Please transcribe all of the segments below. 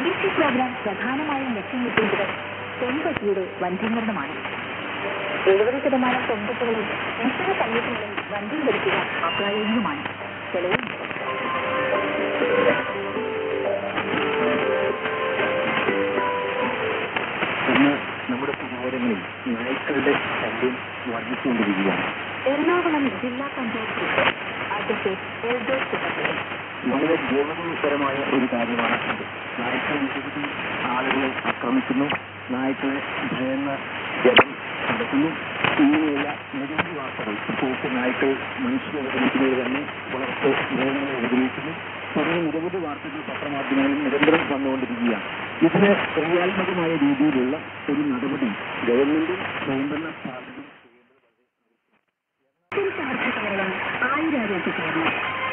സ്വദേശി പ്രോഗ്രാം പ്രധാനമായും ലക്ഷ്യമിട്ടുന്നത് പെൺകുട്ടിയുടെ വന്ധ്യീകരണമാണ് എഴുപത് ശതമാനം പെൺകുട്ടികളും നിശ്ചിത സമയത്തിനുള്ളിൽ വന്ധ്യം ധരിക്കുക അപ്രായോഗികമാണ് തെളിവുണ്ട് ഇന്ന് നമ്മുടെ സഹോദരങ്ങളിൽ നായ്ക്കളുടെ ശല്യം വർദ്ധിച്ചുകൊണ്ടിരിക്കുകയാണ് എറണാകുളം ജില്ലാ പഞ്ചായത്ത് പ്രസിഡന്റ് അഡ്വക്കേറ്റ് എൽദോസ് സുബ്രഹ്മണ്യൻ വളരെ ഗൗരവതരമായ ഒരു കാര്യമാണ് അത് നായ്ക്കൾ നിരവധി ആളുകളെ ആക്രമിക്കുന്നു നായ്ക്കളെ ഭയന്ന ജനം നടക്കുന്നു ഇങ്ങനെയുള്ള നിരവധി വാർത്തകൾ പ്രത്യേകിച്ച് നായ്ക്കൾ മനുഷ്യരെ ഉപദ്രവിക്കുന്നത് തന്നെ വളർത്ത് മൃഗങ്ങളെ ഉപദ്രവിക്കുന്നു തുടങ്ങിയ നിരവധി വാർത്തകൾ പത്രമാധ്യമങ്ങളിൽ നിരന്തരം വന്നുകൊണ്ടിരിക്കുകയാണ് ഇതിന് ക്രിയാത്മകമായ രീതിയിലുള്ള ഒരു നടപടി ഗവൺമെന്റും സ്വയംഭരണ സ്ഥാപനവും ചാർച്ചക്കാരൻ ആയുരാരോഗ്യ കേരളം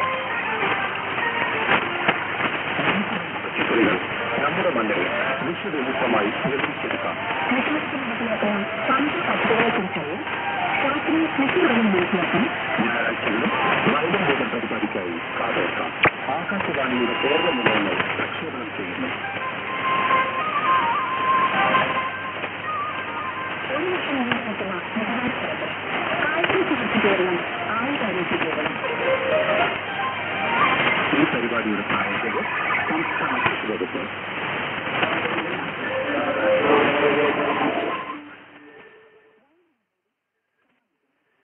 നമ്മുടെ മണ്ണിൽ വിശ്വവിമുക്തമായി നിർമ്മിച്ചെടുക്കാം കൃഷിവകുപ്പിനകത്തിലേക്ക് പഞ്ച് പദ്ധതികളെ കുറിച്ചറിയാം ശാസ്ത്രീയ കൃഷി പഠനം മനസ്സിലാക്കാൻ ഞായറാഴ്ചകളും വൈദ്യം ബോധ പരിപാടിക്കായി കാതോർക്കാം ആകാശവാണിയുടെ കേരള നിലയങ്ങൾ പ്രക്ഷേപണം ചെയ്യുന്നു ഒരു ലക്ഷം രൂപ കിട്ടുന്ന മുഖാരിപ്പുറത്ത് കായിക ചികിത്സ കേരളം ആയുരാരോഗ്യ കേരളം ഈ പരിപാടിയുടെ പ്രായോജകർ സംസ്ഥാന കൃഷി വകുപ്പ്